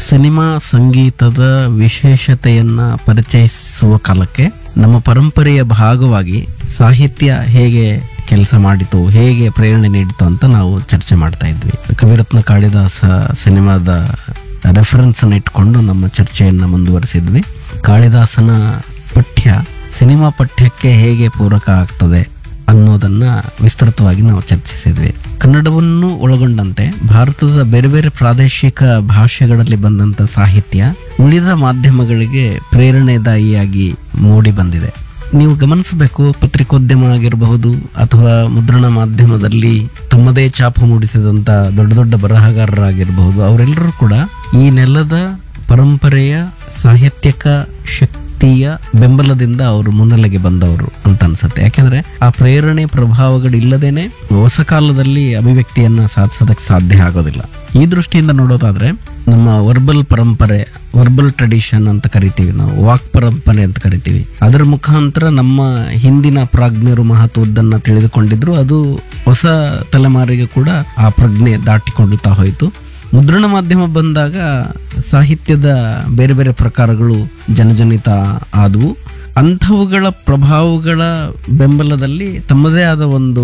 cinema ಸಂಗೀತದ ವಿಶೇಷತೆಯನ್ನ ಪರಿಚಯಿಸುವ ಕಾಲಕ್ಕೆ ನಮ್ಮ ಪರಂಪರೆಯ ಭಾಗವಾಗಿ ಸಾಹಿತ್ಯ ಹೇಗೆ ಕೆಲಸ ಮಾಡಿತು ಹೇಗೆ ಪ್ರೇರಣೆ ನೀಡಿತು ಅಂತ ನಾವು ಚರ್ಚೆ ಮಾಡ್ತಾ ಇದ್ವಿ ಕವಿರತ್ನ ಕಾಳಿದಾಸ ಸಿನಿಮಾದ ರೆಫರೆನ್ಸ್ ಅನ್ನು ಇಟ್ಕೊಂಡು ನಮ್ಮ ಚರ್ಚೆಯನ್ನ ಮುಂದುವರಿಸಿದ್ವಿ ಕಾಳಿದಾಸನ ಪಠ್ಯ ಸಿನಿಮಾ ಪಠ್ಯಕ್ಕೆ ಹೇಗೆ ಪೂರಕ ಆಗ್ತದೆ ಅನ್ನೋದನ್ನ ವಿಸ್ತೃತವಾಗಿ ನಾವು ಚರ್ಚಿಸಿದ್ವಿ ಕನ್ನಡವನ್ನು ಒಳಗೊಂಡಂತೆ ಭಾರತದ ಬೇರೆ ಬೇರೆ ಪ್ರಾದೇಶಿಕ ಭಾಷೆಗಳಲ್ಲಿ ಬಂದಂತ ಸಾಹಿತ್ಯ ಉಳಿದ ಮಾಧ್ಯಮಗಳಿಗೆ ಪ್ರೇರಣೆದಾಯಿಯಾಗಿ ಮೂಡಿ ಬಂದಿದೆ ನೀವು ಗಮನಿಸಬೇಕು ಪತ್ರಿಕೋದ್ಯಮ ಆಗಿರಬಹುದು ಅಥವಾ ಮುದ್ರಣ ಮಾಧ್ಯಮದಲ್ಲಿ ತಮ್ಮದೇ ಛಾಪು ಮೂಡಿಸಿದಂತ ದೊಡ್ಡ ದೊಡ್ಡ ಬರಹಗಾರರಾಗಿರಬಹುದು ಅವರೆಲ್ಲರೂ ಕೂಡ ಈ ನೆಲದ ಪರಂಪರೆಯ ಸಾಹಿತ್ಯಕ ಶಕ್ತಿಯ ಬೆಂಬಲದಿಂದ ಅವರು ಮುನ್ನೆಲೆಗೆ ಬಂದವರು ಅಂತ ಅನ್ಸುತ್ತೆ ಯಾಕೆಂದ್ರೆ ಆ ಪ್ರೇರಣೆ ಪ್ರಭಾವಗಳಿಲ್ಲದೇನೆ ಹೊಸ ಕಾಲದಲ್ಲಿ ಅಭಿವ್ಯಕ್ತಿಯನ್ನ ಸಾಧಿಸೋದಕ್ಕೆ ಸಾಧ್ಯ ಆಗೋದಿಲ್ಲ ಈ ದೃಷ್ಟಿಯಿಂದ ನೋಡೋದಾದ್ರೆ ನಮ್ಮ ವರ್ಬಲ್ ಪರಂಪರೆ ವರ್ಬಲ್ ಟ್ರೆಡಿಷನ್ ಅಂತ ಕರಿತೀವಿ ನಾವು ವಾಕ್ ಪರಂಪರೆ ಅಂತ ಕರಿತೀವಿ ಅದರ ಮುಖಾಂತರ ನಮ್ಮ ಹಿಂದಿನ ಪ್ರಾಜ್ಞರು ಮಹತ್ವದ್ದನ್ನ ತಿಳಿದುಕೊಂಡಿದ್ರು ಅದು ಹೊಸ ತಲೆಮಾರಿಗೆ ಕೂಡ ಆ ಪ್ರಜ್ಞೆ ದಾಟಿಕೊಳ್ಳುತ್ತಾ ಹೋಯಿತು ಮುದ್ರಣ ಮಾಧ್ಯಮ ಬಂದಾಗ ಸಾಹಿತ್ಯದ ಬೇರೆ ಬೇರೆ ಪ್ರಕಾರಗಳು ಜನಜನಿತ ಆದವು ಅಂಥವುಗಳ ಪ್ರಭಾವಗಳ ಬೆಂಬಲದಲ್ಲಿ ತಮ್ಮದೇ ಆದ ಒಂದು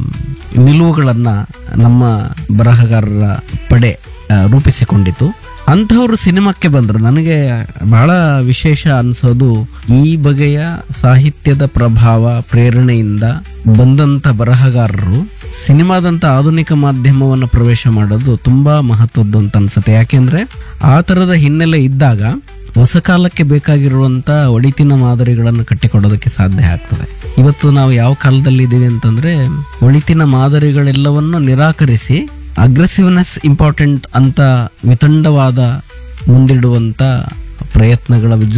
ನಿಲುವುಗಳನ್ನ ನಮ್ಮ ಬರಹಗಾರರ ಪಡೆ ಆ, ರೂಪಿಸಿಕೊಂಡಿತು ಅಂಥವ್ರು ಸಿನಿಮಾಕ್ಕೆ ಬಂದರು ನನಗೆ ಬಹಳ ವಿಶೇಷ ಅನ್ಸೋದು ಈ ಬಗೆಯ ಸಾಹಿತ್ಯದ ಪ್ರಭಾವ ಪ್ರೇರಣೆಯಿಂದ ಬಂದಂತ ಬರಹಗಾರರು ಸಿನಿಮಾದಂತ ಆಧುನಿಕ ಮಾಧ್ಯಮವನ್ನು ಪ್ರವೇಶ ಮಾಡೋದು ತುಂಬಾ ಮಹತ್ವದ್ದು ಅಂತ ಅನ್ಸುತ್ತೆ ಯಾಕೆಂದ್ರೆ ಆ ತರದ ಹಿನ್ನೆಲೆ ಇದ್ದಾಗ ಹೊಸ ಕಾಲಕ್ಕೆ ಬೇಕಾಗಿರುವಂತ ಒಳಿತಿನ ಮಾದರಿಗಳನ್ನು ಕಟ್ಟಿಕೊಡೋದಕ್ಕೆ ಸಾಧ್ಯ ಆಗ್ತದೆ ಇವತ್ತು ನಾವು ಯಾವ ಕಾಲದಲ್ಲಿ ಇದ್ದೀವಿ ಅಂತಂದ್ರೆ ಒಳಿತಿನ ಮಾದರಿಗಳೆಲ್ಲವನ್ನು ನಿರಾಕರಿಸಿ ಅಗ್ರೆಸಿವ್ನೆಸ್ ಇಂಪಾರ್ಟೆಂಟ್ ಅಂತ ವಿತಂಡವಾದ ಮುಂದಿಡುವಂತ ಪ್ರಯತ್ನಗಳ ವಿಜೃ